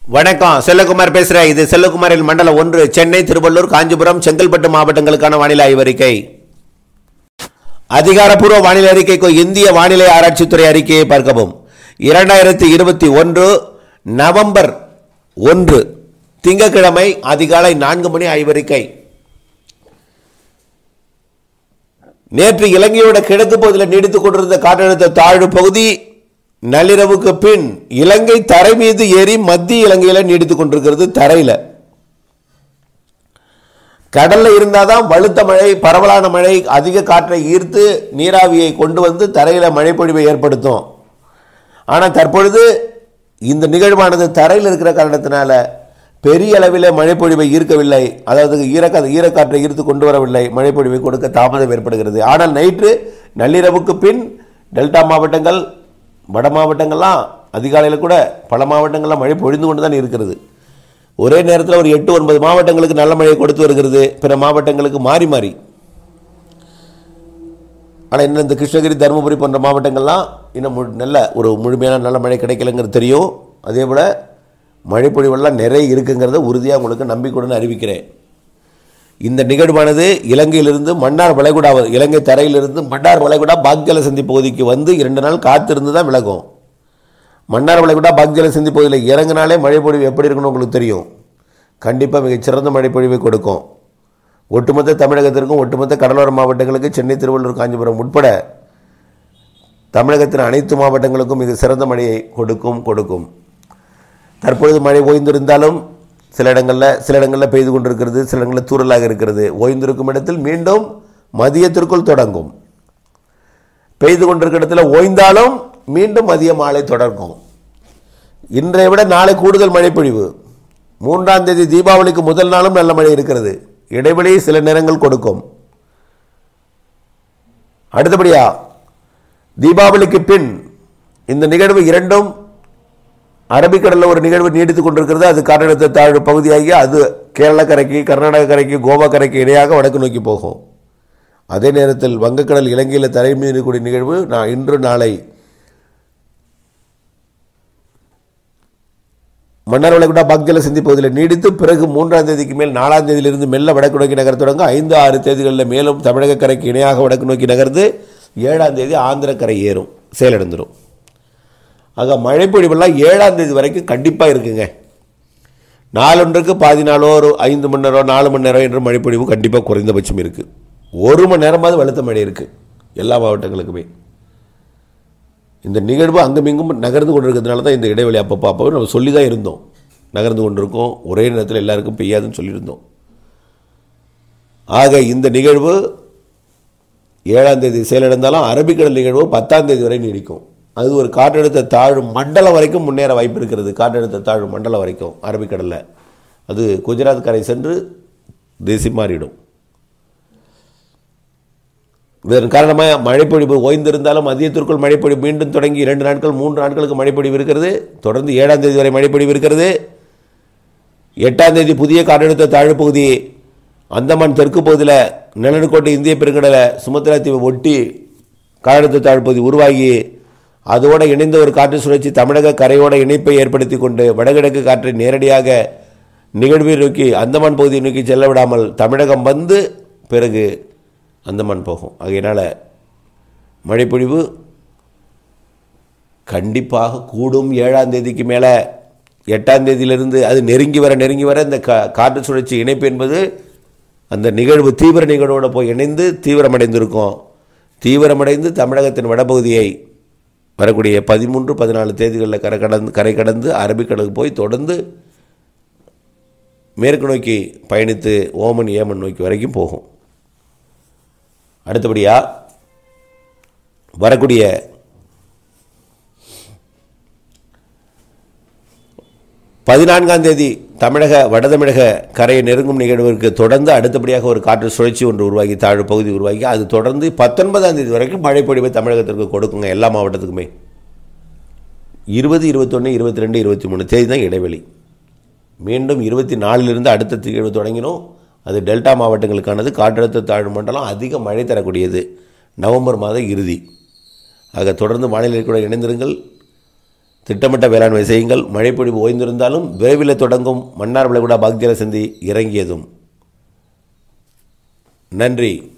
வணக்கம் செல்லகுமார் பேசுறேன் இது செல்லகுமாரில் மண்டலம் ஒன்று சென்னை திருவள்ளூர் காஞ்சிபுரம் செங்கல்பட்டு மாவட்டங்களுக்கான வானிலை ஆய்வறிக்கை அதிகாரப்பூர்வ வானிலை அறிக்கைக்கு இந்திய வானிலை ஆராய்ச்சித்துறை அறிக்கையை பார்க்கவும் இரண்டாயிரத்தி இருபத்தி ஒன்று நவம்பர் ஒன்று திங்கட்கிழமை அதிகாலை நான்கு மணி ஆய்வறிக்கை நேற்று இலங்கையோட கிழக்கு பகுதியில் நீடித்துக் கொண்டிருந்த காற்றழுத்த தாழ்வு பகுதி நள்ளிரவுக்கு பின் இலங்கை தரை மீது ஏறி மத்திய இலங்கையில நீடித்துக் கொண்டிருக்கிறது தரையில கடல்ல இருந்தாதான் வலுத்த மழை பரவலான மழை அதிக காற்றை ஈர்த்து நீராவியை கொண்டு வந்து தரையில மழைப்பொழிவை ஏற்படுத்தும் ஆனா தற்பொழுது இந்த நிகழ்வானது தரையில் இருக்கிற காரணத்தினால பெரிய அளவில் மழைப்பொழிவை ஈர்க்கவில்லை அதாவது ஈரக்கா ஈரக்காற்றை ஈர்த்து கொண்டு வரவில்லை மழைப்பொழிவை கொடுக்க தாமதம் ஏற்படுகிறது ஆனால் நைட்டு நள்ளிரவுக்கு பின் டெல்டா மாவட்டங்கள் வட மாவட்டங்கள்லாம் அதிகாலையில் கூட பல மாவட்டங்கள்லாம் மழை பொழிந்து கொண்டு தான் இருக்கிறது ஒரே நேரத்தில் ஒரு எட்டு ஒன்பது மாவட்டங்களுக்கு நல்ல மழையை கொடுத்து வருகிறது பிற மாவட்டங்களுக்கு மாறி மாறி ஆனால் இன்னும் இந்த கிருஷ்ணகிரி தருமபுரி போன்ற மாவட்டங்கள்லாம் இன்னும் மு- நல்ல ஒரு முழுமையான நல்ல மழை கிடைக்கலங்கிறது தெரியும் அதே போல் மழைப்பொழிவெல்லாம் நிறைய இருக்குங்கிறத உறுதியாக உங்களுக்கு நம்பிக்கையுடன் அறிவிக்கிறேன் இந்த நிகழ்வானது இலங்கையிலிருந்து மன்னார் வளைகுடா வ- இலங்கை தரையிலிருந்து மன்னார் வளைகுடா பாக்ஜல சந்தி பகுதிக்கு வந்து இரண்டு நாள் காத்திருந்து தான் விலகும் மன்னார் வளைகுடா பாக்ஜல சந்தி பகுதியில் இறங்கினாலே மழைப்பொழிவு எப்படி இருக்குன்னு உங்களுக்கு தெரியும் கண்டிப்பாக மிகச்சிறந்த மழைப்பொழிவை கொடுக்கும் ஒட்டுமொத்த தமிழகத்திற்கும் ஒட்டுமொத்த கடலோர மாவட்டங்களுக்கு சென்னை திருவள்ளூர் காஞ்சிபுரம் உட்பட தமிழகத்தின் அனைத்து மாவட்டங்களுக்கும் மிக சிறந்த மழையை கொடுக்கும் கொடுக்கும் தற்பொழுது மழை ஓய்ந்திருந்தாலும் சில இடங்களில் சில இடங்களில் பெய்து கொண்டிருக்கிறது சில இடங்களில் தூறலாக இருக்கிறது ஓய்ந்திருக்கும் இடத்தில் மீண்டும் மதியத்திற்குள் தொடங்கும் பெய்து கொண்டிருக்கிற இடத்துல ஓய்ந்தாலும் மீண்டும் மதிய மாலை தொடங்கும் இன்றைய விட நாளை கூடுதல் மழைப்பொழிவு மூன்றாம் தேதி தீபாவளிக்கு முதல் நாளும் நல்ல மழை இருக்கிறது இடைவெளி சில நேரங்கள் கொடுக்கும் அடுத்தபடியா தீபாவளிக்கு பின் இந்த நிகழ்வு இரண்டும் அரபிக்கடலில் ஒரு நிகழ்வு நீடித்துக் கொண்டிருக்கிறது அது காற்றழுத்த தாழ்வு பகுதியாகி அது கேரள கரைக்கு கர்நாடக கரைக்கு கோவா கரைக்கு இணையாக வடக்கு நோக்கி போகும் அதே நேரத்தில் வங்கக்கடல் இலங்கையில் தரை மீது இருக்கக்கூடிய நிகழ்வு நான் இன்று நாளை மன்னார் வளைகுடா பாக்ஜல சிந்தி பகுதியில் நீடித்து பிறகு மூன்றாம் தேதிக்கு மேல் நாலாம் தேதியிலிருந்து மெல்ல வடக்கு நோக்கி நகர தொடங்க ஐந்து ஆறு தேதிகளில் மேலும் தமிழக கரைக்கு இணையாக வடக்கு நோக்கி நகர்ந்து ஏழாம் தேதி ஆந்திர கரை ஏறும் செயலிழந்துடும் ஆக மழைப்பொழிவெல்லாம் ஏழாம் தேதி வரைக்கும் கண்டிப்பாக இருக்குங்க நாளொன்றுக்கு பாதி நாளோ ஒரு ஐந்து மணி நேரம் நாலு மணி நேரம் என்று மழைப்பொழிவு கண்டிப்பாக குறைந்தபட்சம் இருக்குது ஒரு மணி நேரமாவது வெளுத்த மழை இருக்குது எல்லா மாவட்டங்களுக்குமே இந்த நிகழ்வு அங்குமிங்கும் நகர்ந்து கொண்டிருக்கிறதுனால தான் இந்த இடைவெளி அப்பப்போ அப்போ நம்ம சொல்லி தான் இருந்தோம் நகர்ந்து கொண்டிருக்கோம் ஒரே நேரத்தில் எல்லாருக்கும் பெய்யாதுன்னு சொல்லியிருந்தோம் ஆக இந்த நிகழ்வு ஏழாம் தேதி செயலிழந்தாலும் அரபிக்கடல் நிகழ்வு பத்தாம் தேதி வரை நீடிக்கும் அது ஒரு காற்றழுத்த தாழ்வு மண்டலம் வரைக்கும் முன்னேற வாய்ப்பு இருக்கிறது காற்றழுத்த தாழ்வு மண்டலம் வரைக்கும் அரபிக்கடலில் அது குஜராத் கரை சென்று திசை மாறிடும் இதன் காரணமாக மழைப்பொழிவு ஓய்ந்திருந்தாலும் மதியத்திற்குள் மழைப்பொழிவு மீண்டும் தொடங்கி இரண்டு நாட்கள் மூன்று நாட்களுக்கு மழைப்பொழிவு இருக்கிறது தொடர்ந்து ஏழாம் தேதி வரை மழைப்பொழிவு இருக்கிறது எட்டாம் தேதி புதிய காற்றழுத்த தாழ்வு பகுதி அந்தமான் தெற்கு பகுதியில் நிலநடுக்கோட்டை இந்திய பெருங்கடலை சுமத்ரா தீவை ஒட்டி காற்றழுத்த தாழ்வு பகுதி உருவாகி அதோடு இணைந்த ஒரு காற்று சுழற்சி தமிழக கரையோட இணைப்பை ஏற்படுத்தி கொண்டு வடகிழக்கு காற்றை நேரடியாக நிகழ்வை நோக்கி அந்தமான் பகுதியை நோக்கி செல்ல விடாமல் தமிழகம் வந்து பிறகு அந்தமான் போகும் ஆகையினால் மழைப்பொழிவு கண்டிப்பாக கூடும் ஏழாம் தேதிக்கு மேலே எட்டாம் தேதியிலிருந்து அது நெருங்கி வர நெருங்கி வர இந்த கா காற்று சுழற்சி இணைப்பு என்பது அந்த நிகழ்வு தீவிர நிகழ்வோடு போய் இணைந்து தீவிரமடைந்திருக்கும் தீவிரமடைந்து தமிழகத்தின் வடபகுதியை வரக்கூடிய பதிமூன்று பதினாலு தேதிகளில் கரை கடந்து கரை கடந்து அரபிக்கடலுக்கு போய் தொடர்ந்து மேற்கு நோக்கி பயணித்து ஓமன் ஏமன் நோக்கி வரைக்கும் போகும் அடுத்தபடியா வரக்கூடிய பதினான்காம் தேதி தமிழக வடதமிழக கரையை நெருங்கும் நிகழ்விற்கு தொடர்ந்து அடுத்தபடியாக ஒரு காற்று சுழற்சி ஒன்று உருவாகி தாழ்வு பகுதி உருவாகி அது தொடர்ந்து பத்தொன்பதாம் தேதி வரைக்கும் மழைப்பொழிவை தமிழகத்திற்கு கொடுக்குங்க எல்லா மாவட்டத்துக்குமே இருபது இருபத்தொன்று இருபத்தி ரெண்டு இருபத்தி மூணு தேதி தான் இடைவெளி மீண்டும் இருபத்தி நாலிலிருந்து அடுத்த நிகழ்வு தொடங்கினோம் அது டெல்டா மாவட்டங்களுக்கானது காற்றழுத்த தாழ்வு மண்டலம் அதிக மழை தரக்கூடியது நவம்பர் மாத இறுதி ஆக தொடர்ந்து வானிலை கூட இணைந்திருங்கள் திட்டமிட்ட வேளாண்மை செய்யுங்கள் மழைப்பொழிவு ஓய்ந்திருந்தாலும் விரைவில் தொடங்கும் மன்னார் விளைகுடா பாக்திர சந்தி இறங்கியதும் நன்றி